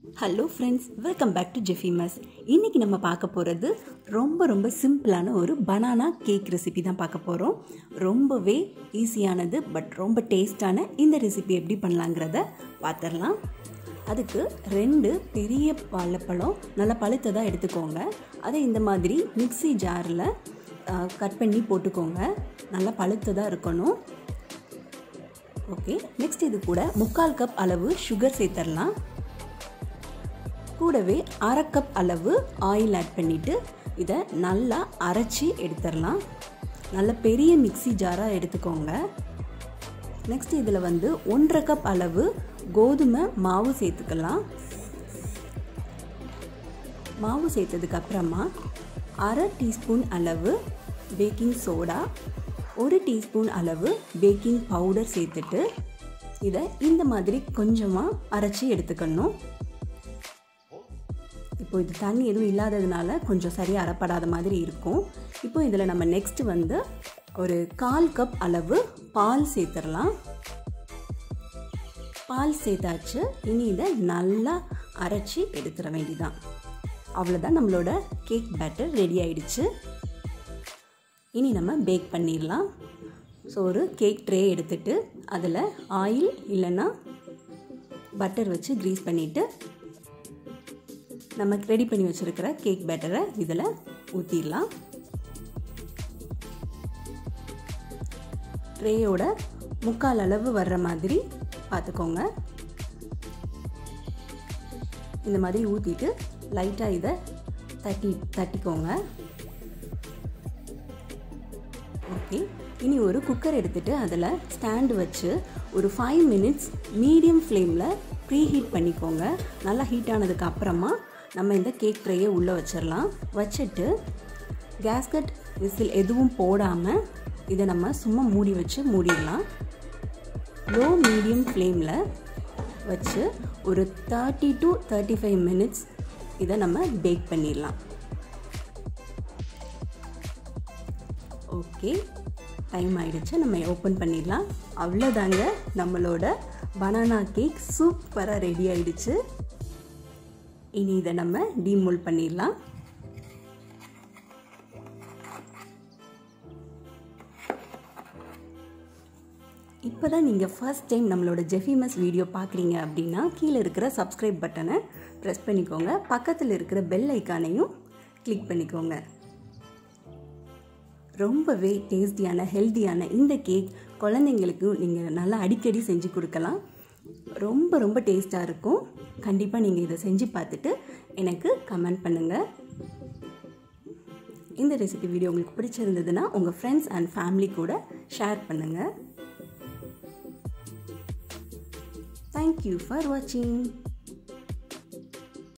hello friends welcome back to ஜெஃபிமஸ் இன்றைக்கி நம்ம பார்க்க போகிறது ரொம்ப ரொம்ப சிம்பிளான ஒரு பனானா கேக் ரெசிபி தான் பார்க்க போகிறோம் ரொம்பவே ஈஸியானது பட் ரொம்ப டேஸ்டான இந்த ரெசிபி எப்படி பண்ணலாங்கிறத பார்த்துடலாம் அதுக்கு ரெண்டு பெரிய வாழைப்பழம் நல்லா பழுத்ததாக எடுத்துக்கோங்க அதை இந்த மாதிரி மிக்ஸி ஜாரில் கட் பண்ணி போட்டுக்கோங்க நல்லா பழுத்ததாக இருக்கணும் ஓகே நெக்ஸ்ட் இது கூட முக்கால் கப் அளவு சுகர் சேர்த்துடலாம் கூடவே அரை கப் அளவு ஆயில் ஆட் பண்ணிவிட்டு இதை நல்லா அரைச்சி எடுத்துடலாம் நல்ல பெரிய மிக்ஸி ஜாராக எடுத்துக்கோங்க நெக்ஸ்ட் இதில் வந்து ஒன்றரை கப் அளவு கோதுமை மாவு சேர்த்துக்கலாம் மாவு சேர்த்ததுக்கு அப்புறமா அரை டீஸ்பூன் அளவு பேக்கிங் சோடா ஒரு டீஸ்பூன் அளவு பேக்கிங் பவுடர் சேர்த்துட்டு இதை இந்த மாதிரி கொஞ்சமாக அரைச்சி எடுத்துக்கணும் இப்போ இது தண்ணி எதுவும் இல்லாததுனால கொஞ்சம் சரியாக அறப்படாத மாதிரி இருக்கும் இப்போ இதில் நம்ம நெக்ஸ்ட் வந்து ஒரு கால் கப் அளவு பால் சேர்த்துடலாம் பால் சேர்த்தாச்சு இனி இதை நல்லா அரைச்சி எடுத்துட வேண்டிதான் அவ்வளோதான் நம்மளோட கேக் பேட்டர் ரெடி ஆயிடுச்சு இனி நம்ம பேக் பண்ணிடலாம் ஸோ ஒரு கேக் ட்ரே எடுத்துட்டு அதில் ஆயில் இல்லைன்னா பட்டர் வச்சு க்ரீஸ் பண்ணிவிட்டு நம்ம ரெடி பண்ணி வச்சுருக்கிற கேக் பேட்டரை இதில் ஊற்றிடலாம் ட்ரேயோட முக்கால் அளவு வர்ற மாதிரி பார்த்துக்கோங்க இந்த மாதிரி ஊற்றிட்டு லைட்டாக இதை தட்டி தட்டிக்கோங்க ஓகே இனி ஒரு குக்கர் எடுத்துகிட்டு அதில் ஸ்டாண்டு வச்சு ஒரு ஃபைவ் மினிட்ஸ் மீடியம் ஃப்ளேமில் ப்ரீ ஹீட் பண்ணிக்கோங்க நல்லா ஹீட் ஆனதுக்கு அப்புறமா நம்ம இந்த கேக் ட்ரேயை உள்ளே வச்சிடலாம் வச்சுட்டு கேஸ்கட் விசில் எதுவும் போடாமல் இதை நம்ம சும்மா மூடி வச்சு மூடிடலாம் லோ மீடியம் ஃப்ளேமில் வச்சு ஒரு thirty to thirty five minutes இதை நம்ம பேக் பண்ணிடலாம் ஓகே டைம் ஆயிடுச்சு நம்ம ஓப்பன் பண்ணிடலாம் அவ்வளோதாங்க நம்மளோட பனானா கேக் சூப்பராக ரெடி ஆயிடுச்சு இனி இதை நம்ம டீமோல் பண்ணிடலாம் இப்போ தான் நீங்கள் ஃபர்ஸ்ட் டைம் நம்மளோட ஜெஃபிமஸ் வீடியோ பார்க்குறீங்க அப்படின்னா கீழே இருக்கிற சப்ஸ்கிரைப் பட்டனை ப்ரெஸ் பண்ணிக்கோங்க பக்கத்தில் இருக்கிற பெல் ஐக்கானையும் கிளிக் பண்ணிக்கோங்க ரொம்பவே டேஸ்டியான ஹெல்த்தியான இந்த கேக் குழந்தைங்களுக்கு நீங்கள் நல்லா அடிக்கடி செஞ்சு கொடுக்கலாம் ரொம்ப ரொம்ப டேஸ்ட்டாக இருக்கும் கண்டிப்பாக நீங்கள் இதை செஞ்சு பார்த்துட்டு எனக்கு கமெண்ட் பண்ணுங்கள் இந்த ரெசிபி வீடியோ உங்களுக்கு பிடிச்சிருந்ததுன்னா உங்கள் ஃப்ரெண்ட்ஸ் அண்ட் ஃபேமிலி கூட ஷேர் பண்ணுங்கள் தேங்க்யூ ஃபார் வாட்சிங்